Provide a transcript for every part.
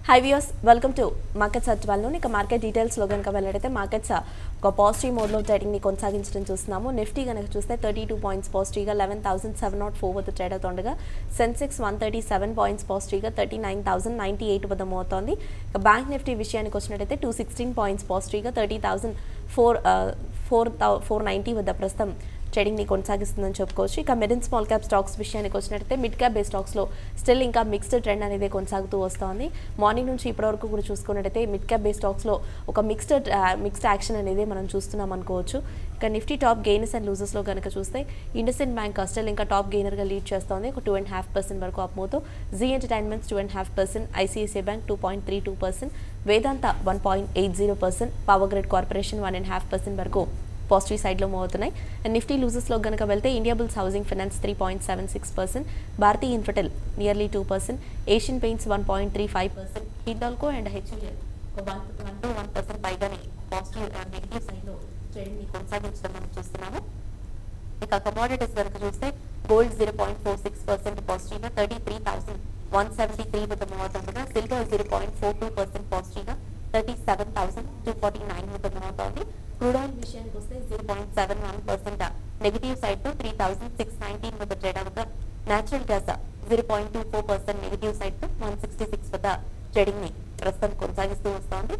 High views welcome to markets at twelve ఇక market డీటెయిల్స్లో కనుక వెళ్ళడైతే మార్కెట్స్ ఒక పాజిటివ్ మోడ్లో ట్రేడింగ్ని కొనసాగించడం చూస్తున్నాము నిఫ్టీ కనుక చూస్తే థర్టీ టూ పాయింట్స్ పాజిటివ్గా eleven thousand seven nought four వద్ద ట్రేడ్ అవుతుండగా Sensex one thirty seven points పాజిటివ్గా thirty nine thousand ninety eight వద్ద మోతోంది ఇక బ్యాంక్ నిఫ్టీ విషయానికి వచ్చినట్టయితే టూ సిక్స్టీన్ పాయింట్స్ పాజిటివ్గా thirty thousand four four four ninety వద్ద ప్రస్తుతం ట్రేడింగ్ని కొనసాగిస్తుందని చెప్పుకోవచ్చు ఇక mid and small cap stocks విషయానికి వచ్చినట్టయితే మిడ్ క్యాప్ బే స్టాక్స్లో స్టిల్ ఇంకా మిక్స్డ్ ట్రెండ్ అనేది కొనసాగుతూ వస్తోంది మార్నింగ్ నుంచి ఇప్పటివరకు కూడా చూసుకున్నట్టయితే మిడ్ క్యాప్ బే స్టాక్స్లో ఒక మిక్స్డ్ మిక్స్డ్ యాక్షన్ అనేది మనం చూస్తున్నాం అనుకోవచ్చు ఇక నిఫ్టీ టాప్ గెయినర్స్ అండ్ లూజర్స్లో కనుక చూస్తే ఇండస్ఇండ్ బ్యాంక్ స్టిల్ ఇంకా టాప్ గెయినర్గా లీడ్ చేస్తోంది ఒక టూ అండ్ హాఫ్ పర్సెంట్ వరకు అప్మోతో Zee entertainments two and half percent ICICI bank two point three two percent Vedanta one point eight zero percent power grid corporation one and half percent వరకు positive సైడ్లో move అవుతున్నాయి and Nifty లూజెస్లో కనుక వెళ్తే Indiabulls housing finance three point seven six percent Bharti Infratel nearly two percent Asian paints one point three five percent Hindalco and HCL one one to one percent పైగానే positive negative సైడ్లో ట్రేడింగ్ని కొనసాగించడం మనం చూస్తున్నాము ఇక కమోడిటీస్ కనుక చూస్తే gold zero point four six percent పాజిటివ్గా thirty three thousand one seventy three వద్ద మూవ్ అవుతుండగా silver zero point four two percent పాజిటివ్గా thirty seven thousand two forty nine వద్ద మూవ్ అవుతోంది క్రూడ్ ఆయిల్ విషయానికి వస్తే zero point seven one percent negative side తో three thousand six nineteen వద్ద trade అవగా natural gas zero point two four percent negative side తో one sixty six వద్ద trading ని ప్రస్తుతం కొనసాగిస్తూ వస్తోంది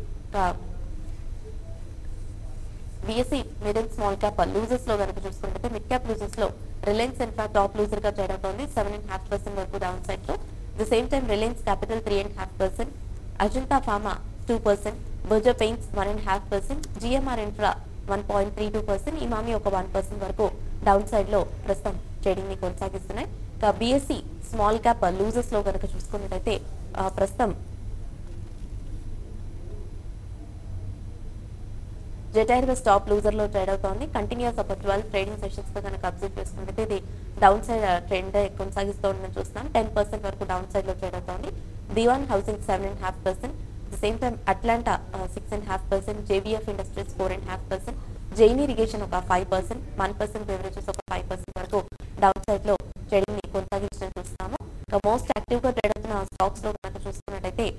BSE mid and small cap losers లో కనుక చూసుకుంటే మిడ్ క్యాప్ లూజర్స్ లో రిలయన్స్ ఇన్ఫ్రా టాప్ లూజర్ గా ట్రేడ్ అవుతోంది సెవెన్ అండ్ హాఫ్ పర్సెంట్ వరకు డౌన్ సైడ్ లో the same time Reliance capital three and half percent Ajanta pharma two percent Berger paints one and half percent GMR infra one point three two percent Emami ఒక one percent వరకు down side లో ప్రస్తుతం trading ని కొనసాగిస్తున్నాయి ఇక BSc small cap losers లో కనుక చూసుకున్నట్టయితే ఆ, ప్రస్తుతం జెట్ ఎయిర్వేస్ టాప్ లూజర్ లో ట్రేడ్ అవుతోంది కంటిన్యూస్ ఒక ట్వెల్వ్ ట్రేడింగ్ సెషన్స్ తో కనుక అబ్జర్వ్ చేసుకుంటే ఇది డౌన్ సైడ్ ట్రెండ్ కొనసాగిస్తూ ఉండడం చూస్తున్నాం టెన్ పర్సెంట్ వరకు డౌన్ సైడ్ లో ట్రేడ్ అవుతోంది Dewan housing seven and half percent the same time Atlanta six and half percent JBF industries four and half percent Jain irrigation ఒక five percent one percent beverages ఒక five percent వరకు down side లో trading ని కొనసాగించడం చూస్తున్నాము ఇక most active గా trade అవుతున్న స్టాక్స్ లో కనుక చూసుకున్నట్టయితే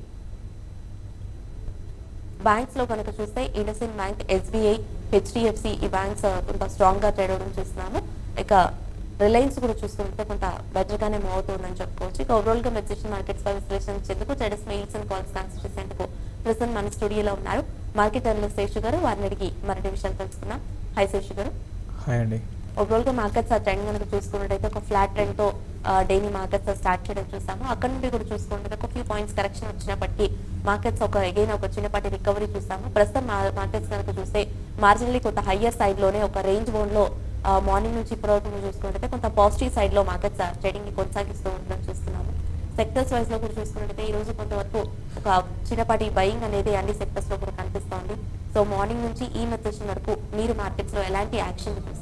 బ్యాంక్స్ లో కనుక చూస్తే ఇండస్ఇన్ బ్యాంక్ ఎస్బీఐ హెచ్డిఎఫ్సి ఈ బ్యాంక్స్ కొంత స్ట్రాంగ్ గా ట్రేడ్ అవడం చూస్తున్నాము ఇక రిలయన్స్ కూడా చూస్తుంటే కొంత బెటర్ గానే మూవ్ అవుతుందని చెప్పుకోవచ్చు ఇక ఓవరాల్ గా మెడిసిన్ మార్కెట్స్ పై విశ్లేషించేందుకు traders mails and calls answer చేసేందుకు ప్రస్తుతం మన స్టూడియోలో ఉన్నారు మార్కెట్ అనలిస్ట్ శేషు గారు వారిని అడిగి మరిన్ని విషయాలు తెలుసుకున్నాం హై శేషు గారు హాయ్ అండి ఓవరాల్ గా మార్కెట్స్ ఆ ట్రెండ్ కనుక చూసుకున్నట్టయితే ఒక ఫ్లాట్ ట్రెండ్ తో డైలీ మార్కెట్స్ స్టార్ట్ చేయడం చూసాము అక్కడ నుండి కూడా చూసుకుంటే ఒక ఫ్యూ పాయింట్స్ కరెక్షన్ వచ్చినప్పటికీ మార్కెట్స్ ఒక అగైన్ ఒక చిన్నపాటి రికవరీ చూసాము ప్రస్తుతం మార్కెట్స్ కనుక చూస్తే మార్జినల్లీ కొంత హయ్యర్ సైడ్ లోనే ఒక రేంజ్ బోన్ లో మార్నింగ్ నుంచి ఇప్పటి వరకు మీరు చూసుకున్నట్టయితే కొంత పాజిటివ్ సైడ్ లో మార్కెట్స్ ట్రేడింగ్ ని కొనసాగిస్తూ ఉండడం చూస్తున్నాము సెక్టర్స్ వైజ్ లో కూడా చూసుకున్నట్టయితే ఈ రోజు కొంతవరకు ఒక చిన్నపాటి బయింగ్ అనేది అన్ని సెక్టర్స్ లో కూడా కనిపిస్తోంది సో మార్నింగ్ నుంచి ఈ మెసేజ్ వరకు మీరు మార్కెట్స్ లో ఎలాంటి యాక్షన్ చూస్తున్నారు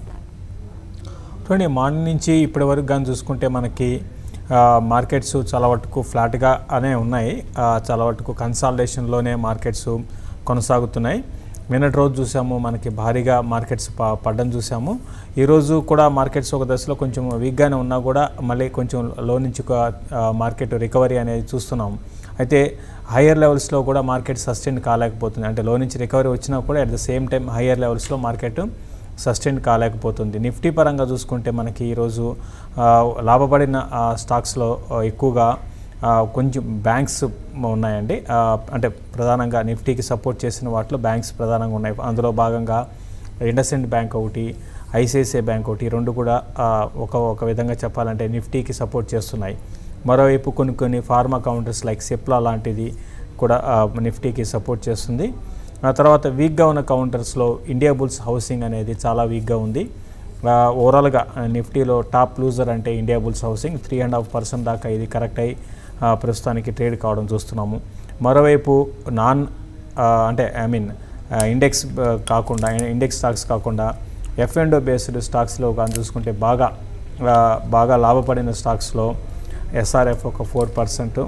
చూడండి మార్నింగ్ నుంచి ఇప్పటి వరకు కానీ చూసుకుంటే మనకి ఆ, మార్కెట్స్ చాలా వరకు ఫ్లాట్గా అనే ఉన్నాయి ఆ, చాలా వరకు కన్సాలిడేషన్లోనే మార్కెట్స్ కొనసాగుతున్నాయి నిన్నటి రోజు చూసాము మనకి భారీగా మార్కెట్స్ ప పడ్డం చూసాము ఈరోజు కూడా మార్కెట్స్ ఒక దశలో కొంచెం వీక్గానే ఉన్నా కూడా మళ్ళీ కొంచెం లో నుంచి ఒక ఆ, మార్కెట్ రికవరీ అనేది చూస్తున్నాం అయితే హయ్యర్ లెవెల్స్లో కూడా మార్కెట్ సస్టైన్ కాలేకపోతుంది అంటే లో నుంచి రికవరీ వచ్చినా కూడా at the same time higher లెవెల్స్లో మార్కెట్ సస్టైన్ కాలేకపోతుంది నిఫ్టీ పరంగా చూసుకుంటే మనకి ఈరోజు ఆ, లాభపడిన ఆ, స్టాక్స్లో ఆ, ఎక్కువగా ఆ, కొంచెం బ్యాంక్స్ ఉన్నాయండి ఆ, అంటే ప్రధానంగా నిఫ్టీకి సపోర్ట్ చేసిన వాటిలో బ్యాంక్స్ ప్రధానంగా ఉన్నాయి అందులో భాగంగా ఇండస్ఇండ్ బ్యాంక్ ఒకటి ఐసిఐసిఐ బ్యాంక్ ఒకటి రెండు కూడా ఆ, ఒక ఒక విధంగా చెప్పాలంటే నిఫ్టీకి సపోర్ట్ చేస్తున్నాయి మరోవైపు కొన్ని కొన్ని ఫార్మా కౌంటర్స్ లైక్ సిప్లా లాంటిది కూడా ఆ, నిఫ్టీకి సపోర్ట్ చేస్తుంది ఆ తర్వాత వీక్గా ఉన్న కౌంటర్స్లో ఇండియా బుల్స్ హౌసింగ్ అనేది చాలా వీక్గా ఉంది ఆ, ఓవరాల్గా ఆ, నిఫ్టీలో టాప్ లూజర్ అంటే Indiabulls housing three and half percent దాకా ఇది కరెక్ట్ అయ్యి ఆ, ప్రస్తుతానికి ట్రేడ్ కావడం చూస్తున్నాము మరోవైపు నాన్ ఆ, అంటే ఐ మీన్ ఇండెక్స్ ఆ, కాకుండా ఇండెక్స్ స్టాక్స్ కాకుండా ఎఫ్ అండ్ బేస్డ్ స్టాక్స్లో కానీ చూసుకుంటే బాగా ఆ, బాగా లాభపడిన స్టాక్స్లో ఎస్ఆర్ఎఫ్ ఒక ఫోర్ పర్సెంట్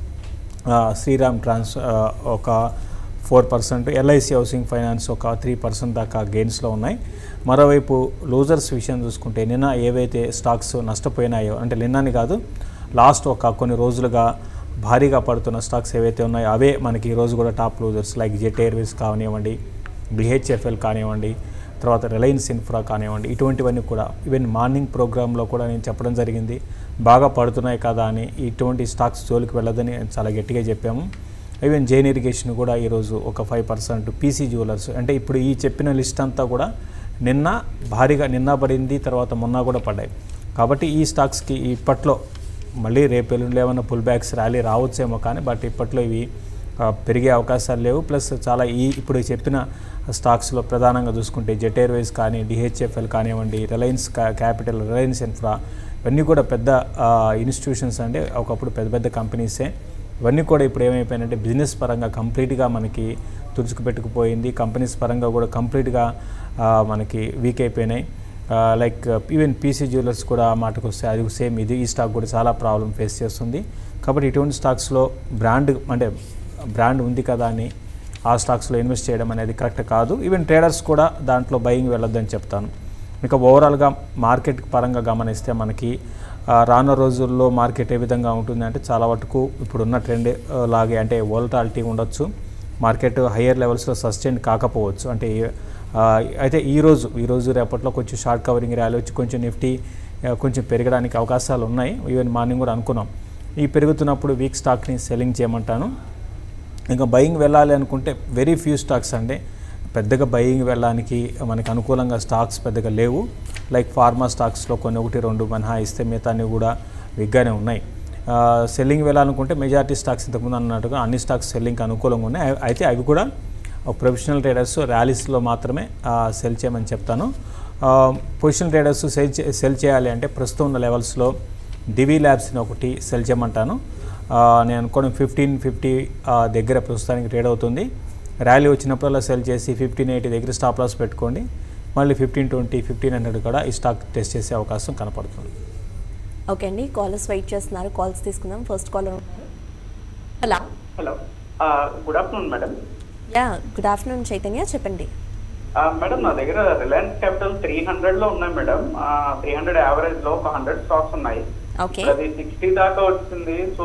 శ్రీరామ్ ట్రాన్స్ ఆ, ఒక four percent LIC housing finance ఒక త్రీ పర్సెంట్ దాకా గెయిన్స్లో ఉన్నాయి మరోవైపు లూజర్స్ విషయం చూసుకుంటే నిన్న ఏవైతే స్టాక్స్ నష్టపోయినాయో అంటే నిన్నని కాదు లాస్ట్ ఒక కొన్ని రోజులుగా భారీగా పడుతున్న స్టాక్స్ ఏవైతే ఉన్నాయో అవే మనకి ఈరోజు కూడా top losers like jet airways కానివ్వండి బిహెచ్ఎఫ్ఎల్ కానివ్వండి తర్వాత రిలయన్స్ ఇన్ఫ్రా కానివ్వండి ఇటువంటివన్నీ కూడా ఈవెన్ మార్నింగ్ ప్రోగ్రాంలో కూడా నేను చెప్పడం జరిగింది బాగా పడుతున్నాయి కదా అని ఇటువంటి స్టాక్స్ జోలికి వెళ్ళదని చాలా గట్టిగా చెప్పాము ఈవెన్ జైన్ ఇరిగేషన్ కూడా ఈరోజు ఒక ఫైవ్ పర్సెంట్ పీసీ జ్యువెలర్స్ అంటే ఇప్పుడు ఈ చెప్పిన లిస్ట్ అంతా కూడా నిన్న భారీగా నిన్న పడింది తర్వాత మొన్న కూడా పడ్డాయి కాబట్టి ఈ స్టాక్స్కి ఇప్పట్లో మళ్ళీ రేపు ఎల్లుండి ఏమైనా పుల్ బ్యాక్స్ ర్యాలీ రావచ్చేమో కానీ బట్ ఇప్పట్లో ఇవి ఆ, పెరిగే అవకాశాలు లేవు ప్లస్ చాలా ఈ ఇప్పుడు చెప్పిన స్టాక్స్లో ప్రధానంగా చూసుకుంటే జెట్ ఎయిర్వేస్ కానీ డిహెచ్ఎఫ్ఎల్ కానివ్వండి రిలయన్స్ కా- క్యాపిటల్ రిలయన్స్ ఇన్ఫ్రా ఇవన్నీ కూడా పెద్ద ఇన్స్టిట్యూషన్స్ అంటే ఒకప్పుడు పెద్ద పెద్ద కంపెనీసే ఇవన్నీ కూడా ఇప్పుడు ఏమైపోయినాయంటే బిజినెస్ పరంగా కంప్లీట్గా మనకి తుడుచుకుపెట్టుకుపోయింది కంపెనీస్ పరంగా కూడా కంప్లీట్గా ఆ, మనకి వీక్ అయిపోయినాయి లైక్ ఈవెన్ పీసీ జ్యువెలర్స్ కూడా ఆ మాటకు వస్తే అది సేమ్ ఇది ఈ స్టాక్ కూడా చాలా ప్రాబ్లం ఫేస్ చేస్తుంది కాబట్టి ఇటువంటి స్టాక్స్లో బ్రాండ్ అంటే బ్రాండ్ ఉంది కదా అని ఆ స్టాక్స్లో ఇన్వెస్ట్ చేయడం అనేది కరెక్ట్ కాదు ఈవెన్ ట్రేడర్స్ కూడా దాంట్లో బయింగ్ వెళ్ళొద్దని చెప్తాను ఇక ఓవరాల్గా మార్కెట్ పరంగా గమనిస్తే మనకి ఆ, రానున్న రోజుల్లో మార్కెట్ ఏ విధంగా ఉంటుంది అంటే చాలా వరకు ఇప్పుడున్న ట్రెండ్ ఆ, లాగే అంటే వోల్టాలిటీ ఉండొచ్చు మార్కెట్ హయ్యర్ లెవెల్స్లో సస్టైన్ కాకపోవచ్చు అంటే ఆ, అయితే ఈరోజు ఈరోజు రేపట్లో కొంచెం షార్ట్ కవరింగ్ ర్యాలీ వచ్చి కొంచెం నిఫ్టీ ఆ, కొంచెం పెరగడానికి అవకాశాలు ఉన్నాయి ఈవెన్ మార్నింగ్ కూడా అనుకున్నాం ఈ పెరుగుతున్నప్పుడు వీక్ స్టాక్ని సెల్లింగ్ చేయమంటాను ఇంకా బయింగ్ వెళ్ళాలి అనుకుంటే వెరీ ఫ్యూ స్టాక్స్ అండి పెద్దగా బయింగ్ వెళ్ళడానికి మనకి అనుకూలంగా స్టాక్స్ పెద్దగా లేవు లైక్ ఫార్మా స్టాక్స్లో కొన్ని ఒకటి రెండు మినహాయిస్తే మిగతాన్ని కూడా విగ్గానే ఉన్నాయి సెల్లింగ్ వెళ్ళాలనుకుంటే మెజారిటీ స్టాక్స్ ఇంతకుముందు అన్నట్టుగా అన్ని స్టాక్స్ సెల్లింగ్కి అనుకూలంగా ఉన్నాయి అవి- అయితే అవి కూడా ప్రొఫెషనల్ ట్రేడర్స్ ర్యాలీస్లో మాత్రమే సెల్ చేయమని చెప్తాను పొజిషనల్ ట్రేడర్స్ సెల్ చే సెల్ చేయాలి అంటే ప్రస్తుతం ఉన్న లెవెల్స్లో డివి ల్యాబ్స్ని ఒకటి సెల్ చేయమంటాను ఆ, నేను అనుకోవడం ఫిఫ్టీన్ ఫిఫ్టీ దగ్గర ప్రస్తుతానికి ట్రేడ్ అవుతుంది ర్యాలీ వచ్చినప్పుడల్లా సెల్ చేసి ఫిఫ్టీన్ ఎయిటీ దగ్గర స్టాప్ లాస్ పెట్టుకోండి మళ్ళీ ఫిఫ్టీన్ ట్వంటీ ఫిఫ్టీన్ హండ్రెడ్ కూడా ఈ స్టాక్ టెస్ట్ చేసే అవకాశం కనపడుతుంది ఓకే అండి కాలర్స్ వెయిట్ చేస్తున్నారు కాల్స్ తీసుకుందాం first caller hello hello good afternoon madam ya good afternoon Chaitanya చెప్పండి మేడం నా దగ్గర రిలయన్స్ క్యాపిటల్ త్రీ హండ్రెడ్ లో ఉన్నాయి మేడం త్రీ హండ్రెడ్ యావరేజ్ లో ఒక హండ్రెడ్ స్టాక్స్ ఉన్నాయి ఓకే అది సిక్స్టీ దాకా వచ్చింది సో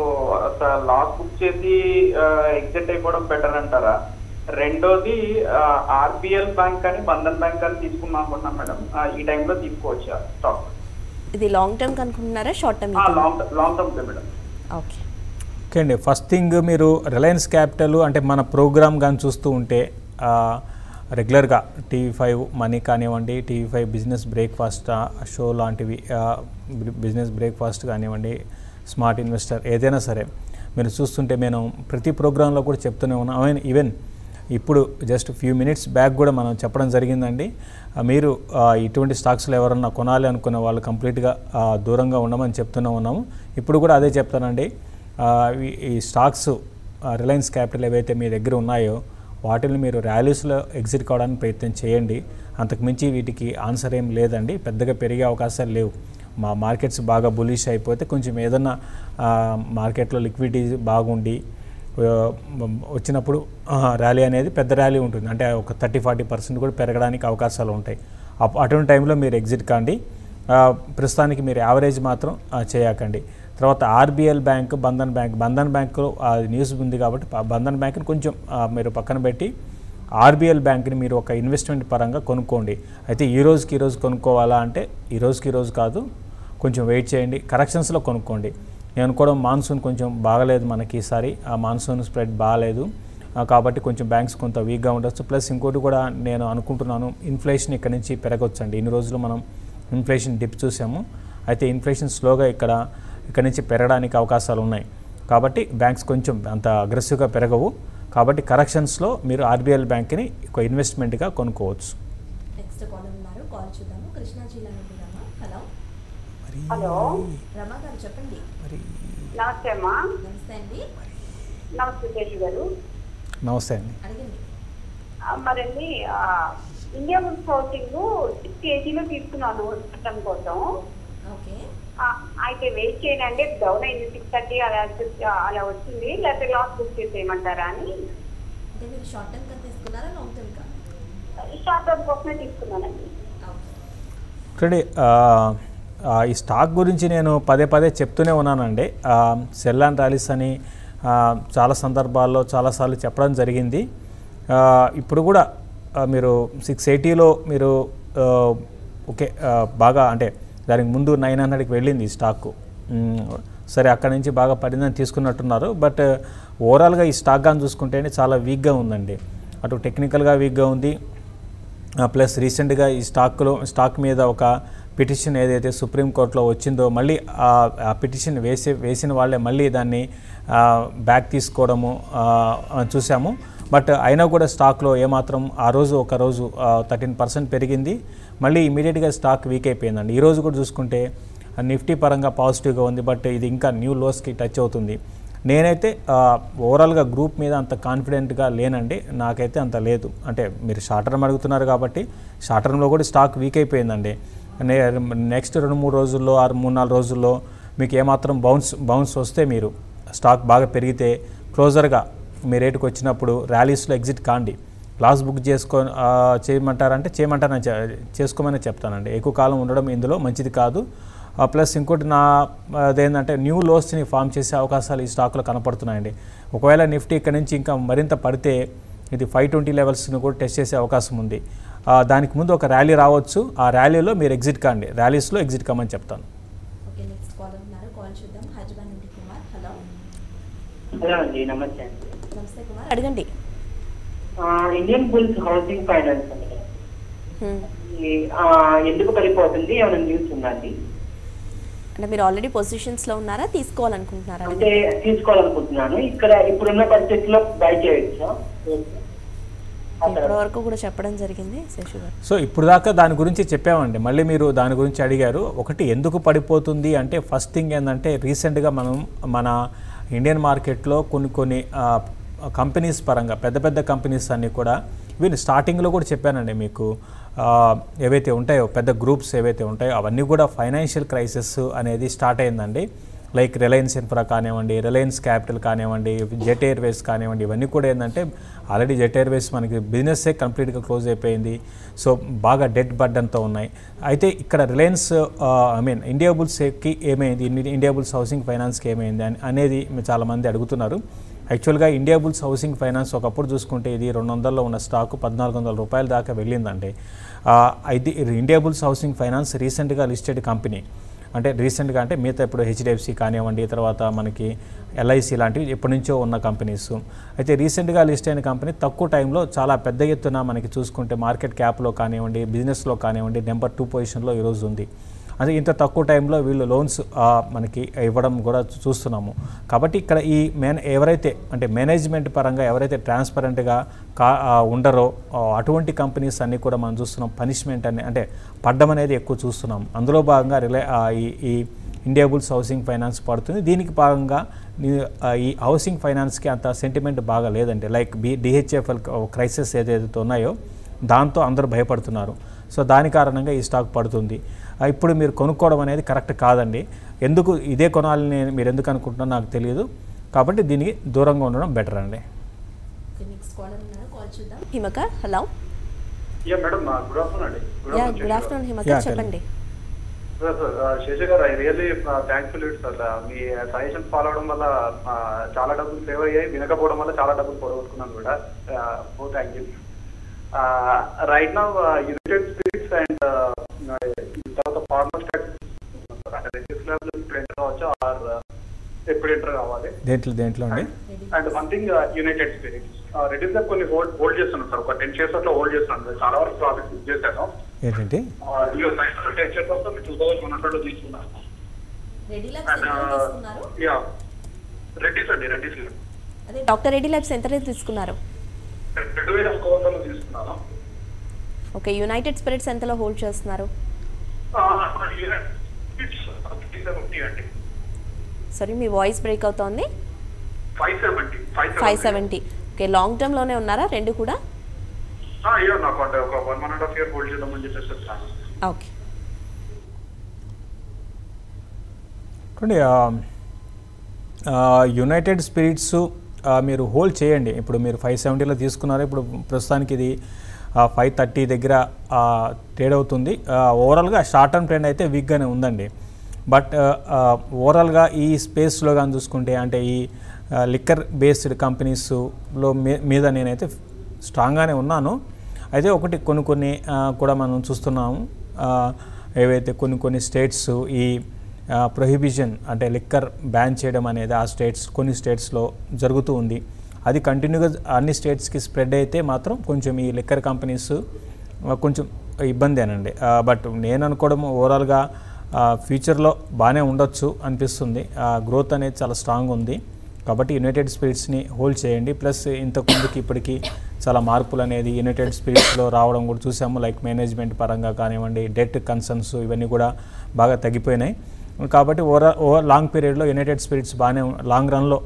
లాస్ బుక్ చేసి ఎగ్జిట్ అయిపోవడం బెటర్ అంటారా రెండోది ఆర్బిఎల్ బ్యాంక్ అని బంధన్ బ్యాంక్ అని తీసుకుందాం అనుకుంటున్నాం మేడం ఆ, ఈ టైంలో తీసుకోవచ్చా స్టాక్ ఇది లాంగ్ టర్మ్ కనుక్కుంటున్నారా short term long long term madam okay okay అండి ఫస్ట్ థింగ్ మీరు రిలయన్స్ క్యాపిటల్ అంటే మన ప్రోగ్రామ్ కానీ చూస్తూ ఉంటే ఆ, రెగ్యులర్గా టీవీ ఫైవ్ మనీ కానివ్వండి TV five business breakfast show లాంటివి ఆ, బి- బిజినెస్ బ్రేక్ఫాస్ట్ కానివ్వండి స్మార్ట్ ఇన్వెస్టర్ ఏదైనా సరే మీరు చూస్తుంటే నేను ప్రతి ప్రోగ్రాంలో కూడా చెప్తూనే ఉన్నాను ఐ మీన్ ఈవెన్ ఇప్పుడు జస్ట్ ఫ్యూ మినిట్స్ బ్యాక్ కూడా మనం చెప్పడం జరిగిందండి ఆ, మీరు ఆ, ఇటువంటి స్టాక్స్లో ఎవరన్నా కొనాలి అనుకునే వాళ్ళు కంప్లీట్గా ఆ, దూరంగా ఉండమని చెప్తూనే ఉన్నాము ఇప్పుడు కూడా అదే చెప్తానండి ఆ, ఈ- ఈ స్టాక్స్ ఆ, రిలయన్స్ క్యాపిటల్ ఏవైతే మీ దగ్గర ఉన్నాయో వాటిని మీరు ర్యాలీస్లో ఎగ్జిట్ కావడానికి ప్రయత్నం చేయండి అంతకుమించి వీటికి ఆన్సర్ ఏం లేదండి పెద్దగా పెరిగే అవకాశాలు లేవు మా మార్కెట్స్ బాగా బులిష్ అయిపోతే కొంచెం ఏదన్నా ఆ, మార్కెట్లో లిక్విడిటీ బాగుండి ఆ, వచ్చినప్పుడు ఆ, ర్యాలీ అనేది పెద్ద ర్యాలీ ఉంటుంది అంటే ఒక థర్టీ ఫార్టీ పర్సెంట్ కూడా పెరగడానికి అవకాశాలు ఉంటాయి అప్- అటువంటి టైంలో మీరు ఎగ్జిట్ కాండి ఆ, ప్రస్తుతానికి మీరు యావరేజ్ మాత్రం ఆ, చేయకండి తర్వాత RBL bank Bandhan bank Bandhan bank news ఉంది కాబట్టి ఆ బంధన్ బ్యాంక్ని కొంచెం ఆ, మీరు పక్కన పెట్టి ఆర్బిఎల్ బ్యాంక్ని మీరు ఒక ఇన్వెస్ట్మెంట్ పరంగా కొనుక్కోండి అయితే ఈ రోజుకి ఈ రోజు కొనుక్కోవాలా అంటే ఈ రోజుకి ఈ రోజు కాదు కొంచెం వెయిట్ చేయండి కరెక్షన్స్లో కొనుక్కోండి నేను అనుకోవడం మాన్సూన్ కొంచెం బాగలేదు మనకి ఈసారి ఆ మాన్సూన్ స్ప్రెడ్ బాగాలేదు ఆ, కాబట్టి కొంచెం బ్యాంక్స్ కొంత వీక్గా ఉండొచ్చు ప్లస్ ఇంకోటి కూడా నేను అనుకుంటున్నాను ఇన్ఫ్లేషన్ ఇక్కడ నుంచి పెరగొచ్చండి ఇన్ని రోజులు మనం ఇన్ఫ్లేషన్ డిప్ చూసాము అయితే ఇన్ఫ్లేషన్ స్లోగా ఇక్కడ ఇక్కడ నుంచి పెరగడానికి అవకాశాలు ఉన్నాయి కాబట్టి బ్యాంక్స్ కొంచెం అంత అగ్రెసివ్గా పెరగవు కాబట్టి కరెక్షన్స్లో మీరు ఆర్బీఎల్ బ్యాంక్ని ఒక ఇన్వెస్ట్మెంట్గా కొనుక్కోవచ్చు నెక్స్ట్ కాలర్ ఉన్నారు కాల్ చూద్దాము కృష్ణా జిల్లా నుండి రమ హలో హలో రమ గారు చెప్పండి నమస్తే అమ్మా నమస్తే అండి నమస్తే శేషు గారు నమస్తే అండి అడగండి ఆ, మరండి ఆ, ఇండియా బుల్స్ హౌసింగ్ సిక్స్ కేజీలో తీసుకున్నాను చట్టం కోసం ఓకే ఆ, అయితే వెయిట్ చేయండి డౌన్ అయింది సిక్స్ థర్టీ అలా వచ్చి- అలా వచ్చింది లేకపోతే లాస్ బుక్ చేసేయమంటారా అని అంటే మీరు షార్ట్ టర్మ్ కా తీసుకున్నారా లాంగ్ టర్మ్ కా షార్ట్ టర్మ్ కోసమే తీసుకున్నానండి ఓకే చూడండి ఆ, ఆ, ఈ స్టాక్ గురించి నేను పదే పదే చెప్తూనే ఉన్నానండి ఆ, సెల్ అండ్ ర్యాలీస్ అని ఆ, చాలా సందర్భాల్లో చాలాసార్లు చెప్పడం జరిగింది ఆ, ఇప్పుడు కూడా ఆ, మీరు సిక్స్ ఎయిటీలో మీరు ఆ, ఓకే ఆ, బాగా అంటే దానికి ముందు నైన్ హండ్రెడ్కి వెళ్ళింది ఈ స్టాక్ మ్, సరే అక్కడ నుంచి బాగా పరిణామం తీసుకున్నట్టున్నారు బట్ ఓవరాల్గా ఈ స్టాక్ కానీ చూసుకుంటేనే చాలా వీక్గా ఉందండి అటు టెక్నికల్గా వీక్గా ఉంది ప్లస్ రీసెంట్గా ఈ స్టాక్లో స్టాక్ మీద ఒక పిటిషన్ ఏదైతే సుప్రీంకోర్టులో వచ్చిందో మళ్ళీ ఆ ఆ పిటిషన్ వేసి వేసిన వాళ్ళే మళ్ళీ దాన్ని ఆ, బ్యాక్ తీసుకోవడము ఆ, ఆ, చూసాము బట్ అయినా కూడా స్టాక్లో ఏమాత్రం ఆ రోజు ఒక రోజు థర్టీన్ పర్సెంట్ పెరిగింది మళ్ళీ ఇమీడియట్గా స్టాక్ వీక్ అయిపోయిందండి ఈ రోజు కూడా చూసుకుంటే నిఫ్టీ పరంగా పాజిటివ్గా ఉంది బట్ ఇది ఇంకా న్యూ లోస్కి టచ్ అవుతుంది నేనైతే ఆ, ఓవరాల్గా గ్రూప్ మీద అంత కాన్ఫిడెంట్గా లేనండి నాకైతే అంత లేదు అంటే మీరు షార్ట్ టర్మ్ అడుగుతున్నారు కాబట్టి షార్ట్ టర్మ్లో కూడా స్టాక్ వీక్ అయిపోయిందండి నే నెక్స్ట్ రెండు మూడు రోజుల్లో ఆరు మూడు నాలుగు రోజుల్లో మీకు ఏమాత్రం బౌన్స్ బౌన్స్ వస్తే మీరు స్టాక్ బాగా పెరిగితే క్లోజర్గా మీ రేటుకి వచ్చినప్పుడు ర్యాలీస్లో ఎగ్జిట్ కాండి లాస్ బుక్ చేసుకో ఆ, చేయమంటారంటే చేయమంటారని చె- చేసుకోమని చెప్తానండి ఎక్కువ కాలం ఉండడం ఇందులో మంచిది కాదు ప్లస్ ఇంకోటి నా అదేంటంటే న్యూ లోస్ని ఫామ్ చేసే అవకాశాలు ఈ స్టాక్లో కనపడుతున్నాయండి ఒకవేళ నిఫ్టీ ఇక్కడ నుంచి ఇంకా మరింత పడితే ఇది ఫైవ్ ట్వంటీ లెవెల్స్ని కూడా టెస్ట్ చేసే అవకాశం ఉంది ఆ, దానికి ముందు ఒక ర్యాలీ రావచ్చు ఆ ర్యాలీలో మీరు ఎగ్జిట్ కాండి ర్యాలీస్లో ఎగ్జిట్ కమ్మని చెప్తాను ఓకే నెక్స్ట్ కాల్ ఉన్నారు కాల్ చూద్దాం హైదరాబాద్ నుండి కుమార్ హలో హలో అండి నమస్తే అండి నమస్తే కుమార్ అడగండి ఆ, ఇండియన్ బుల్స్ హౌసింగ్ ఫైనాన్స్ అండి హ్మ్. ఈ, ఆ, ఎందుకు పడిపోతుంది ఏమైనా న్యూస్ ఉందండి అంటే మీరు ఆల్రెడీ పొజిషన్స్లో ఉన్నారా తీసుకోవాలనుకుంటున్నారా అంటే తీసుకోవాలనుకుంటున్నాను ఇక్కడ ఇప్పుడున్న పరిస్థితుల్లో బై చేయొచ్చా ఇప్పటి వరకు కూడా చెప్పడం జరిగింది శేషు గారు సో ఇప్పుడు దాకా దాని గురించి చెప్పామండి మళ్ళీ మీరు దాని గురించి అడిగారు ఒకటి ఎందుకు పడిపోతుంది అంటే ఫస్ట్ థింగ్ ఏంటంటే రీసెంట్గా మనం మన ఇండియన్ మార్కెట్లో కొన్ని కొన్ని కంపెనీస్ పరంగా పెద్ద పెద్ద కంపెనీస్ అన్నీ కూడా వీళ్ళు స్టార్టింగ్లో కూడా చెప్పానండి మీకు ఆ, ఏవైతే ఉంటాయో పెద్ద గ్రూప్స్ ఏవైతే ఉంటాయో అవన్నీ కూడా ఫైనాన్షియల్ క్రైసిస్ అనేది స్టార్ట్ అయిందండి లైక్ రిలయన్స్ ఇన్ఫ్రా కానివ్వండి రిలయన్స్ క్యాపిటల్ కానివ్వండి జెట్ ఎయిర్వేస్ కానివ్వండి ఇవన్నీ కూడా ఏంటంటే ఆల్రెడీ జెట్ ఎయిర్వేస్ మనకి బిజినెస్సే కంప్లీట్గా క్లోజ్ అయిపోయింది సో బాగా డెడ్ బర్డన్తో ఉన్నాయి అయితే ఇక్కడ రిలయన్స్ ఐ మీన్ ఇండియా బుల్స్కి ఏమైంది ఇండి- ఇండియా బుల్స్ హౌసింగ్ ఫైనాన్స్కి ఏమైంది అని అనేది చాలామంది అడుగుతున్నారు యాక్చువల్గా ఇండియా బుల్స్ హౌసింగ్ ఫైనాన్స్ ఒకప్పుడు చూసుకుంటే ఇది రెండు వందల్లో ఉన్న స్టాక్ పద్నాలుగు వందల రూపాయల దాకా వెళ్ళిందండి ఆ, ఇది ఇండియా బుల్స్ హౌసింగ్ ఫైనాన్స్ రీసెంట్గా లిస్టెడ్ కంపెనీ అంటే రీసెంట్గా అంటే మిగతా ఇప్పుడు హెచ్డిఎఫ్సి కానివ్వండి తర్వాత మనకి ఎల్ఐసి లాంటివి ఎప్పటి నుంచో ఉన్న కంపెనీస్ అయితే రీసెంట్గా లిస్ట్ అయిన కంపెనీ తక్కువ టైంలో చాలా పెద్ద ఎత్తున మనకి చూసుకుంటే మార్కెట్ క్యాప్లో కానివ్వండి బిజినెస్లో కానివ్వండి నెంబర్ టూ పొజిషన్లో ఈరోజు ఉంది అదే ఇంత తక్కువ టైంలో వీళ్ళు లోన్స్ మనకి ఇవ్వడం కూడా చూ- చూస్తున్నాము కాబట్టి ఇక్కడ ఈ మేన ఎవరైతే అంటే మేనేజ్మెంట్ పరంగా ఎవరైతే ట్రాన్స్పరెంట్గా కా ఆ, ఉండరో ఆ, అటువంటి కంపెనీస్ అన్నీ కూడా మనం చూస్తున్నాం పనిష్మెంట్ అని అంటే పడ్డం అనేది ఎక్కువ చూస్తున్నాం అందులో భాగంగా రిలే ఆ, ఈ ఈ ఇండియా బుల్స్ హౌసింగ్ ఫైనాన్స్ పడుతుంది దీనికి భాగంగా నీ- ఆ, ఈ హౌసింగ్ ఫైనాన్స్కి అంత సెంటిమెంట్ బాగా లేదండి లైక్ బి డిహెచ్ఎఫ్ఎల్ క్రైసిస్ ఏదైతే ఉన్నాయో దాంతో అందరూ భయపడుతున్నారు సో దాని కారణంగా ఈ స్టాక్ పడుతుంది ఆ, ఇప్పుడు మీరు కొనుక్కోవడం అనేది కరెక్ట్ కాదండి ఎందుకు ఇదే కొనాలని మీరు ఎందుకు అనుకుంటున్నారో నాకు తెలియదు కాబట్టి దీనికి దూరంగా ఉండడం బెటర్ అండి నెక్స్ట్ కాల్ ఉన్నారు కాల్ చూద్దాం Himakar hello yeah madam good afternoon అండి yeah good afternoon Himakar Yeah, tell చెప్పండి సార్ సార్ శేష గారు I really thankful it sir మీ సజెషన్ ఫాలో అవడం వల్ల ఆ, చాలా డబ్బులు సేవ్ అయ్యాయి వినకపోవడం వల్ల చాలా డబ్బులు పొడగొట్టుకున్నాను కూడా ఓ థ్యాంక్ యూ రైట్ నా యునైటెడ్ స్పిరిట్స్ అండ్ తర్వాత ఫార్మర్ స్టాక్ అంటే రిజిస్టర్ లెవెల్ ఇప్పుడు ఎంటర్ కావచ్చు ఆర్ ఎప్పుడు ఎంటర్ కావాలి దేంట్లో దేంట్లో అండి and one thing United Spirits reduce లో కొన్ని హోల్డ్ హోల్డ్ చేస్తున్నాను సార్ ఒక టెన్ షేర్స్ అట్లా హోల్డ్ చేస్తున్నాను చాలా వరకు ప్రాఫిట్ బుక్ చేశాను ఏంటంటే టెన్ షేర్స్ వస్తే టూ థౌసండ్ వన్ హండ్రెడ్ తీసుకున్నాను రెడీ అండ్ యా రెడ్డిస్ అండి రెడ్డిస్ అదే డాక్టర్ రెడ్డి ల్యాబ్స్ ఎంత రేట్ తీసుకున్నారు రెండు వేల ఒక్క వందలు తీసుకున్నాను ఓకే యునైటెడ్ స్పిరిట్స్ ఎంతలో హోల్డ్ చేస్తున్నారు ఫిఫ్టీ సెవెంటీ అండి సారీ మీ వాయిస్ బ్రేక్ అవుతోంది five seventy five seventy okay long టర్మ్లోనే ఉన్నారా రెండు కూడా ఇయో నాకు అంటే ఒక one one and half year hold చేద్దామని చెప్పేసి వచ్చాను ఓకే చూడండి ఆ, ఆ, యునైటెడ్ స్పిరిట్స్ ఆ, మీరు హోల్డ్ చేయండి ఇప్పుడు మీరు ఫైవ్ సెవెంటీలో తీసుకున్నారు ఇప్పుడు ప్రస్తుతానికి ఇది ఫైవ్ థర్టీ దగ్గర ట్రేడ్ అవుతుంది ఓవరాల్గా షార్ట్ టర్మ్ ట్రెండ్ అయితే వీక్గానే ఉందండి బట్ ఓవరాల్గా ఈ స్పేస్లో కానీ చూసుకుంటే అంటే ఈ లిక్కర్ బేస్డ్ కంపెనీస్లో మీద నేనైతే స్ట్రాంగ్గానే ఉన్నాను అయితే ఒకటి కొన్ని కొన్ని ఆ, కూడా మనం చూస్తున్నాము ఆ, ఏవైతే కొన్ని కొన్ని స్టేట్స్ ఈ ప్రొహిబిషన్ అంటే లిక్కర్ బ్యాన్ చేయడం అనేది ఆ స్టేట్స్ కొన్ని స్టేట్స్లో జరుగుతూ ఉంది అది కంటిన్యూగా అన్ని స్టేట్స్కి స్ప్రెడ్ అయితే మాత్రం కొంచెం ఈ లిక్కర్ కంపెనీస్ కొంచెం ఇబ్బందేనండి బట్ నేను అనుకోవడం ఓవరాల్గా ఫ్యూచర్లో బాగానే ఉండొచ్చు అనిపిస్తుంది గ్రోత్ అనేది చాలా స్ట్రాంగ్ ఉంది కాబట్టి యునైటెడ్ స్పిరిట్స్ని హోల్డ్ చేయండి ప్లస్ ఇంతకు ముందుకి ఇప్పటికి చాలా మార్పులు అనేది యునైటెడ్ స్పిరిట్స్లో రావడం కూడా చూసాము లైక్ మేనేజ్మెంట్ పరంగా కానివ్వండి డెట్ కన్సర్న్స్ ఇవన్నీ కూడా బాగా తగ్గిపోయినాయి కాబట్టి ఓవర్ ఓవర్ లాంగ్ పీరియడ్లో యునైటెడ్ స్పిరిట్స్ బాగానే ఉం- లాంగ్ రన్లో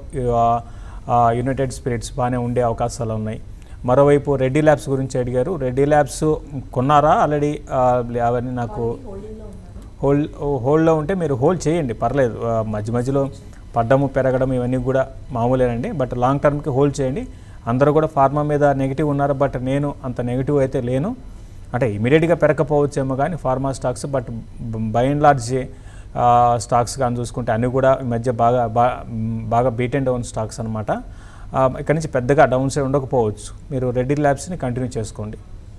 యునైటెడ్ స్పిరిట్స్ బాగానే ఉండే అవకాశాలు ఉన్నాయి మరోవైపు రెడ్డి ల్యాబ్స్ గురించి అడిగారు రెడ్డి ల్యాబ్స్ కొన్నారా ఆల్రెడీ అవన్నీ నాకు హోల్డ్ హోల్డ్లో ఉంటే మీరు హోల్డ్ చేయండి పర్లేదు ఆ, మధ్య మధ్యలో పడ్డము పెరగడం ఇవన్నీ కూడా మామూలేనండి బట్ లాంగ్ టర్మ్కి హోల్డ్ చేయండి అందరూ కూడా ఫార్మా మీద నెగిటివ్ ఉన్నారు బట్ నేను అంత నెగిటివ్ అయితే లేను అంటే ఇమీడియట్గా పెరగకపోవచ్చేమో కానీ pharma stocks but by and large stocks కానీ చూసుకుంటే అన్నీ కూడా ఈ మధ్య బాగా బా- బాగా బీట్ అండ్ డౌన్ స్టాక్స్ అనమాట ఇక్కడ నుంచి పెద్దగా డౌన్ సైడ్ ఉండకపోవచ్చు మీరు రెడ్డి ల్యాబ్స్ని కంటిన్యూ చేసుకోండి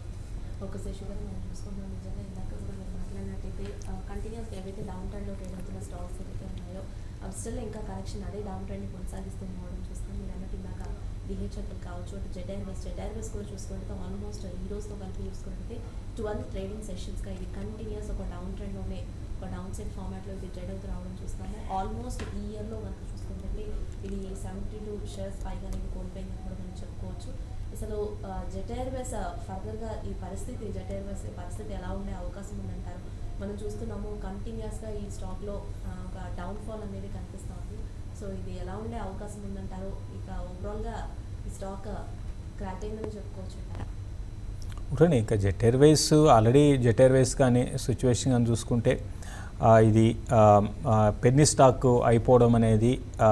ఒక శశి గారు మనం చూసుకుంటాం నిజంగా ఇందాక కూడా మీరు మాట్లాడినట్టయితే కంటిన్యూస్గా ఏవైతే డౌన్ ట్రెండ్లో ట్రేడ్ అవుతున్న స్టాక్స్ ఏవైతే ఉన్నాయో అవి స్టిల్ ఇంకా కరెక్షన్ అదే డౌన్ ట్రెండ్ని కొనసాగిస్తూ పోవడం చూస్తాం మీరు అన్నట్టు ఇందాక డిహెచ్ఎఫ్ కావచ్చు అటు జెడ్ ఎయిర్వేస్ జెడ్ ఎయిర్వేస్ కూడా చూసుకుంటే ఆల్మోస్ట్ ఈ రోజుతో కలిపి చూసుకుంటే ట్వెల్వ్ ట్రేడింగ్ సెషన్స్గా ఇది కంటిన్యూస్ ఒక డౌన్ ట్రెండ్లోనే ఒక డౌన్ సైడ్ ఫార్మాట్లో ఇది ట్రేడ్ అవుతూ రావడం చూస్తాము ఆల్మోస్ట్ ఈ ఇయర్లో కనుక చూసుకుంటే ఇది సెవెంటీ టూ షేర్స్ పైగానే ఇది కోల్పోయిందని కూడా మనం చెప్పుకోవచ్చు అసలు జెట్ ఎయిర్వేస్ ఫర్దర్గా ఈ పరిస్థితి జెట్ ఎయిర్వేస్ ఈ పరిస్థితి ఎలా ఉండే అవకాశం ఉందంటారు మనం చూస్తున్నాము కంటిన్యూస్గా ఈ స్టాక్లో ఒక డౌన్ఫాల్ అనేది కనిపిస్తుంది సో ఇది ఎలా ఉండే అవకాశం ఉందంటారు ఇక ఓవరాల్గా ఈ స్టాక్ క్రాక్ అయిందని చెప్పుకోవచ్చు అంటారా ఉంటుంది ఇంకా Jet Airways already Jet Airways కానీ సిచ్యువేషన్ కానీ చూసుకుంటే ఆ, ఇది ఆ, ఆ, పెన్నీ స్టాక్ అయిపోవడం అనేది ఆ,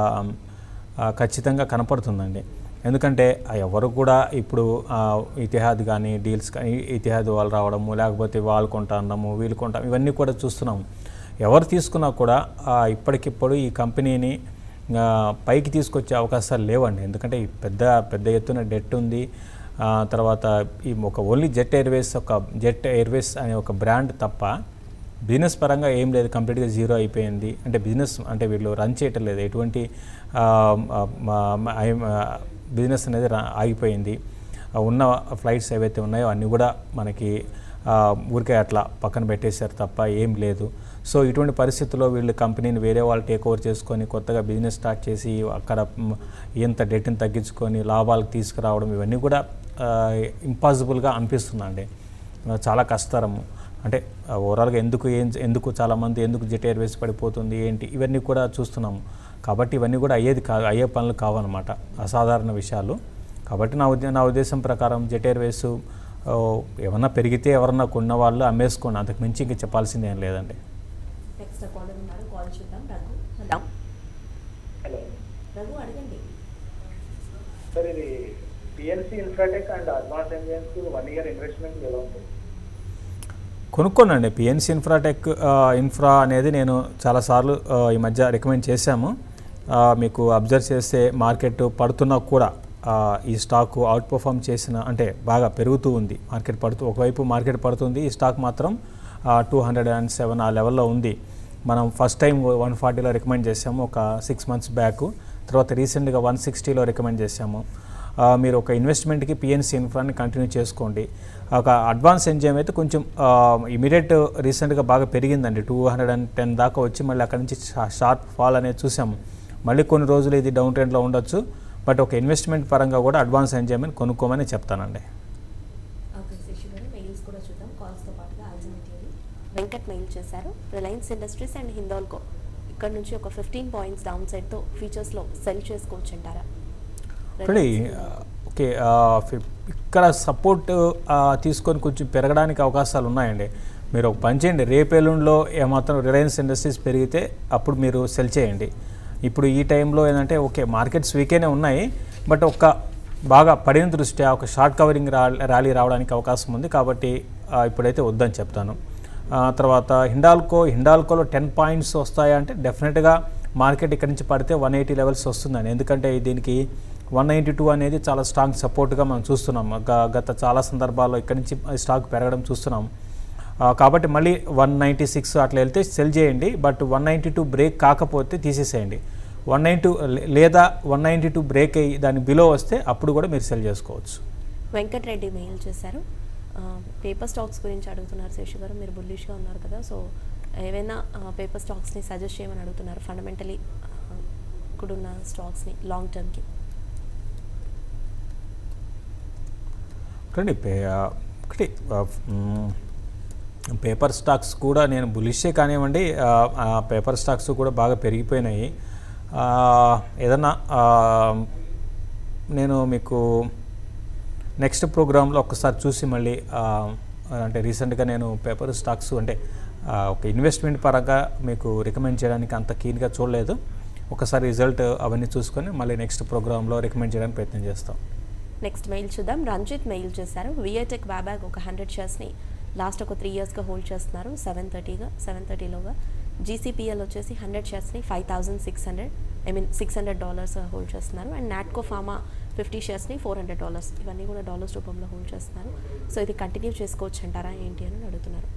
ఆ, ఖచ్చితంగా కనపడుతుందండి ఎందుకంటే ఆ ఎవరు కూడా ఇప్పుడు ఆ, ఇతిహాద్ కానీ డీల్స్ కానీ ఇతిహాద్ వాళ్ళు రావడము లేకపోతే వాళ్ళు కొంటా అన్నాము వీళ్ళు కొంటాం ఇవన్నీ కూడా చూస్తున్నాము ఎవరు తీసుకున్నా కూడా ఆ, ఇప్పటికిప్పుడు ఈ కంపెనీని ఆ, పైకి తీసుకొచ్చే అవకాశాలు లేవండి ఎందుకంటే ఈ పెద్ద పెద్ద ఎత్తున డెట్ ఉంది ఆ, తర్వాత ఈ ఒక ఓన్లీ జెట్ ఎయిర్వేస్ ఒక జెట్ ఎయిర్వేస్ అనే ఒక బ్రాండ్ తప్ప బిజినెస్ పరంగా ఏం లేదు కంప్లీట్గా జీరో అయిపోయింది అంటే బిజినెస్ అంటే వీళ్ళు రన్ చేయటం లేదు ఎటువంటి ఆ, ఆ, మా- మా- ఐ- ఆ, బిజినెస్ అనేది రా- ఆగిపోయింది ఆ, ఉన్న ఫ్లైట్స్ ఏవైతే ఉన్నాయో అన్నీ కూడా మనకి ఆ, ఊరికే అట్లా పక్కన పెట్టేశారు తప్ప ఏం లేదు సో ఇటువంటి పరిస్థితుల్లో వీళ్ళు కంపెనీని వేరే వాళ్ళు టేక్ ఓవర్ చేసుకొని కొత్తగా బిజినెస్ స్టార్ట్ చేసి అక్కడ మ్, ఎంత డెట్ని తగ్గించుకొని లాభాలకు తీసుకురావడం ఇవన్నీ కూడా ఇంపాసిబుల్గా అనిపిస్తుందండి ఆ, చాలా కష్టతరము అంటే ఆ, ఓవరాల్గా ఎందుకు ఏం ఎందుకు చాలామంది ఎందుకు జెట్ ఎయిర్వేస్ పడిపోతుంది ఏంటి ఇవన్నీ కూడా చూస్తున్నాము కాబట్టి ఇవన్నీ కూడా అయ్యేది కా అయ్యే పనులు కావన్నమాట అసాధారణ విషయాలు కాబట్టి నా ఉద్దే నా ఉద్దేశం ప్రకారం జెట్ ఎయిర్వేస్ ఆ, ఏమన్నా పెరిగితే ఎవరన్నా కొన్న వాళ్ళు అమ్మేసుకోండి అంతకు మించి ఇంక చెప్పాల్సింది ఏం లేదండి నెక్స్ట్ కాలర్ ఉన్నారు కాల్ చూద్దాం రఘు హలో హలో రఘు అడగండి సార్ ఇది PNC Infratech and advance engines one year investment ఎలా ఉంటుంది కొనుక్కోనండి పిఎన్సి ఇన్ఫ్రాటెక్ ఆ, ఇన్ఫ్రా అనేది నేను చాలాసార్లు ఆ, ఈ మధ్య రికమెండ్ చేశాము ఆ, మీకు అబ్జర్వ్ చేస్తే మార్కెట్ పడుతున్నా కూడా ఆ, ఈ స్టాక్ అవుట్ పర్ఫామ్ చేసిన అంటే బాగా పెరుగుతూ ఉంది మార్కెట్ పడుతూ ఒకవైపు మార్కెట్ పడుతుంది ఈ స్టాక్ మాత్రం టూ హండ్రెడ్ అండ్ సెవెన్ ఆ లెవెల్లో ఉంది మనం ఫస్ట్ టైం వన్ ఫార్టీలో రికమెండ్ చేసాము ఒక సిక్స్ మంత్స్ బ్యాక్ తర్వాత రీసెంట్గా వన్ సిక్స్టీలో రికమెండ్ చేసాము ఆ, మీరు ఒక ఇన్వెస్ట్మెంట్కి పిఎన్సి ఇన్ఫ్రాని కంటిన్యూ చేసుకోండి ఒక అడ్వాన్స్ ఎంజాయ్ అయితే కొంచెం ఇమీడియట్ రీసెంట్గా బాగా పెరిగిందండి టూ హండ్రెడ్ అండ్ టెన్ దాకా వచ్చి మళ్ళీ అక్కడ నుంచి షార్ప్ ఫాల్ అనేది చూసాము మళ్ళీ కొన్ని రోజులు ఇది డౌన్ ట్రెండ్లో ఉండొచ్చు బట్ ఒక ఇన్వెస్ట్మెంట్ పరంగా కూడా అడ్వాన్స్ ఎంజాయ్మెంట్ కొనుక్కోమని చెప్తానండి ఓకే శశి గారు మెయిల్స్ కూడా చూద్దాం కాల్స్తో పాటుగా అల్టిమేట్లీ వెంకట్ మెయిల్ చేశారు రిలయన్స్ ఇండస్ట్రీస్ అండ్ హిందాల్కో ఇక్కడ నుంచి ఒక ఫిఫ్టీన్ పాయింట్స్ డౌన్ సైడ్తో ఫీచర్స్లో సెల్ చేసుకోవచ్చు అంటారా రెడీ ఓకే ఆ, ఫి- ఇక్కడ సపోర్ట్ తీసుకొని కొంచెం పెరగడానికి అవకాశాలు ఉన్నాయండి మీరు ఒక పని చేయండి రేపేలుండిలో ఏమాత్రం రిలయన్స్ ఇండస్ట్రీస్ పెరిగితే అప్పుడు మీరు సెల్ చేయండి ఇప్పుడు ఈ టైంలో ఏంటంటే ఓకే మార్కెట్స్ వీకేనే ఉన్నాయి బట్ ఒక్క బాగా పడిన దృష్ట్యా ఒక షార్ట్ కవరింగ్ రా ర్యాలీ రావడానికి అవకాశం ఉంది కాబట్టి ఆ, ఇప్పుడైతే వద్దని చెప్తాను ఆ, తర్వాత హిండాల్కో హిండాల్కోలో టెన్ పాయింట్స్ వస్తాయా అంటే డెఫినెట్గా మార్కెట్ ఇక్కడి నుంచి పడితే వన్ ఎయిటీ లెవెల్స్ వస్తుందండి ఎందుకంటే దీనికి వన్ నైంటీ టూ అనేది చాలా స్ట్రాంగ్ సపోర్ట్గా మనం చూస్తున్నాం గ- గత చాలా సందర్భాల్లో ఇక్కడి నుంచి స్టాక్ పెరగడం చూస్తున్నాం ఆ, కాబట్టి మళ్ళీ వన్ నైంటీ సిక్స్ అట్లా వెళ్తే సెల్ చేయండి but one ninety two break కాకపోతే తీసేసేయండి వన్ నైంటీ లేదా వన్ నైంటీ టూ బ్రేక్ అయ్యి దాని బిలో వస్తే అప్పుడు కూడా మీరు సెల్ చేసుకోవచ్చు వెంకటరెడ్డి మెయిల్ చేశారు పేపర్ స్టాక్స్ గురించి అడుగుతున్నారు శేషు గారు మీరు బుల్లిష్గా ఉన్నారు కదా సో ఏవైనా పేపర్ స్టాక్స్ని సజెస్ట్ చేయమని అడుగుతున్నారు ఫండమెంటలీ ఇక్కడున్న స్టాక్స్ని లాంగ్ టర్మ్కి చూడండి పే ఆ, ఒకటి ఆ, మ్, పేపర్ స్టాక్స్ కూడా నేను బులిషే కానివ్వండి ఆ, ఆ పేపర్ స్టాక్స్ కూడా బాగా పెరిగిపోయినాయి ఆ, ఏదన్నా ఆ, నేను మీకు నెక్స్ట్ ప్రోగ్రాంలో ఒక్కసారి చూసి మళ్ళీ ఆ, అంటే రీసెంట్గా నేను పేపర్ స్టాక్స్ అంటే ఆ, ఒక ఇన్వెస్ట్మెంట్ పరంగా మీకు రికమెండ్ చేయడానికి అంత కీన్గా చూడలేదు ఒకసారి రిజల్ట్ అవన్నీ చూసుకొని మళ్ళీ నెక్స్ట్ ప్రోగ్రాంలో రికమెండ్ చేయడానికి ప్రయత్నం చేస్తాం నెక్స్ట్ మెయిల్ చూద్దాం రంజిత్ మెయిల్ చేశారు విఐటెక్ బ్యాబాగ్ ఒక హండ్రెడ్ షేర్స్ని లాస్ట్ ఒక త్రీ ఇయర్స్గా హోల్డ్ చేస్తున్నారు సెవెన్ థర్టీగా సెవెన్ థర్టీలోగా జీసీపీఎల్ వచ్చేసి హండ్రెడ్ షేర్స్ని five thousand six hundred I mean six hundred dollars hold చేస్తున్నారు అండ్ నాట్కో ఫార్మా ఫిఫ్టీ షేర్స్ని ఫోర్ హండ్రెడ్ డాలర్స్ ఇవన్నీ కూడా డాలర్స్ రూపంలో హోల్డ్ చేస్తున్నారు సో ఇది కంటిన్యూ చేసుకోవచ్చు అంటారా ఏంటి అని అడుగుతున్నారు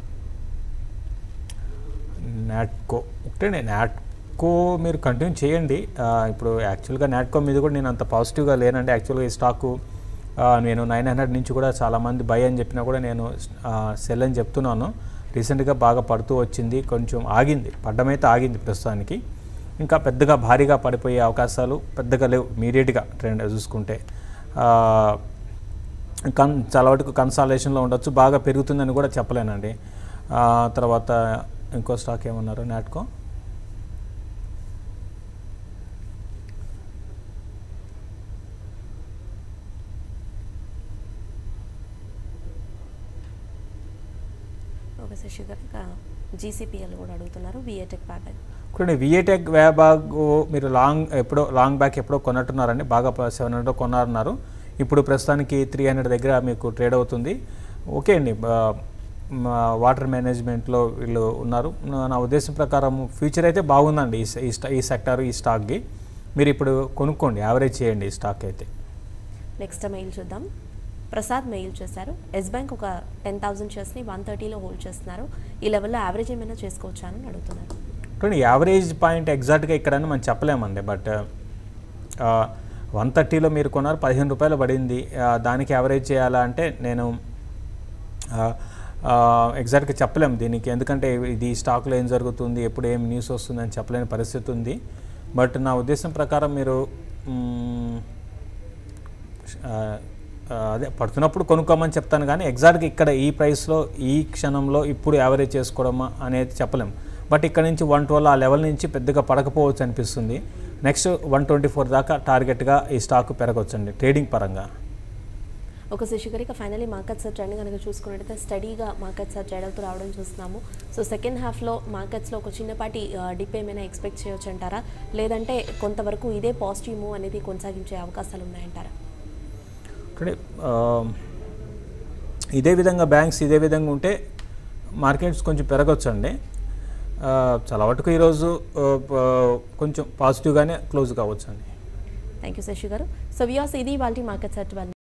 నాట్కో ఒకటే నాట్కో మీరు కంటిన్యూ చేయండి ఆ, ఇప్పుడు యాక్చువల్గా నాట్కో మీద కూడా నేను అంత పాజిటివ్గా లేనండి యాక్చువల్గా ఈ స్టాకు ఆ, నేను నైన్ హండ్రెడ్ నుంచి కూడా చాలామంది బై అని చెప్పినా కూడా నేను సెల్ అని చెప్తున్నాను రీసెంట్గా బాగా పడుతూ వచ్చింది కొంచెం ఆగింది పడ్డమైతే ఆగింది ప్రస్తుతానికి ఇంకా పెద్దగా భారీగా పడిపోయే అవకాశాలు పెద్దగా లేవు ఇమీడియట్గా ట్రెండ్ చూసుకుంటే ఆ, కన్ చాలా వరకు కన్సాలేషన్లో ఉండొచ్చు బాగా పెరుగుతుందని కూడా చెప్పలేనండి ఆ, తర్వాత ఇంకో స్టాక్ ఏమన్నారు నాట్కో ఒక శశి గారు ఇంకా జీసీపీఎల్ కూడా అడుగుతున్నారు విఐటెక్ బ్యాబాగ్ చూడండి విఏటెక్ వ్యాబాగ్ మీరు లాంగ్ ఎప్పుడో లాంగ్ బ్యాక్ ఎప్పుడో కొన్నట్టున్నారండి బాగా సెవెన్ హండ్రెడ్ కొన్నారన్నారు ఇప్పుడు ప్రస్తుతానికి త్రీ హండ్రెడ్ దగ్గర మీకు ట్రేడ్ అవుతుంది ఓకే అండి బా- మా వాటర్ మేనేజ్మెంట్లో వీళ్ళు ఉన్నారు నా- నా ఉద్దేశం ప్రకారం ఫ్యూచర్ అయితే బాగుందండి ఈ స- ఈ స్టా ఈ సెక్టార్ ఈ స్టాక్కి మీరు ఇప్పుడు కొనుక్కోండి యావరేజ్ చేయండి ఈ స్టాక్ అయితే నెక్స్ట్ మెయిల్ చూద్దాం ప్రసాద్ మెయిల్ చేశారు ఎస్ బ్యాంక్ ఒక టెన్ థౌసండ్ షేర్స్ని వన్ థర్టీలో హోల్డ్ చేస్తున్నారు ఈ లెవెల్లో యావరేజ్ ఏమైనా చేసుకోవచ్చా అని అడుగుతున్నారు చూడండి యావరేజ్ పాయింట్ ఎగ్జాక్ట్గా ఇక్కడని మనం చెప్పలేమండి బట్ వన్ థర్టీలో మీరు కొన్నారు పదిహేను రూపాయలు పడింది ఆ, దానికి యావరేజ్ చేయాలా అంటే నేను ఎగ్జాక్ట్గా చెప్పలేము దీనికి ఎందుకంటే ఇది స్టాక్లో ఏం జరుగుతుంది ఎప్పుడు ఏం న్యూస్ వస్తుంది అని చెప్పలేని పరిస్థితి ఉంది బట్ నా ఉద్దేశం ప్రకారం మీరు మ్, ఆ, ఆ, అదే పడుతున్నప్పుడు కొనుక్కోమని చెప్తాను కానీ ఎగ్జాక్ట్గా ఇక్కడ ఈ ప్రైస్లో ఈ క్షణంలో ఇప్పుడు యావరేజ్ చేసుకోవడమా అనేది చెప్పలేం బట్ ఇక్కడ నుంచి వన్ ట్వెల్వ్ ఆ లెవెల్ నుంచి పెద్దగా పడకపోవచ్చు అనిపిస్తుంది నెక్స్ట్ వన్ ట్వంటీ ఫోర్ దాకా టార్గెట్గా ఈ స్టాక్ పెరగవచ్చండి ట్రేడింగ్ పరంగా ఒక శశికర్ ఇక ఫైనలీ మార్కెట్స్ ట్రెండ్ కనుక చూసుకున్నట్టయితే స్టడీగా మార్కెట్స్ ట్రేడ్ అవుతూ రావడం చూస్తున్నాము సో సెకండ్ హాఫ్లో మార్కెట్స్లో ఒక చిన్నపాటి డిప్ ఏమైనా ఎక్స్పెక్ట్ చేయొచ్చు అంటారా లేదంటే కొంతవరకు ఇదే పాజిటివ్ మూవ్ అనేది కొనసాగించే అవకాశాలు ఉన్నాయంటారా అంటే ఆ, ఇదే విధంగా బ్యాంక్స్ ఇదే విధంగా ఉంటే మార్కెట్స్ కొంచెం పెరగొచ్చండి ఆ, చాలా వరకు ఈరోజు ఆ, ప- కొంచెం పాజిటివ్గానే క్లోజ్ కావచ్చు అండి థ్యాంక్ యూ శశి గారు సో వ్యూస్ ఇది వాళ్ళ మార్కెట్స్ అట్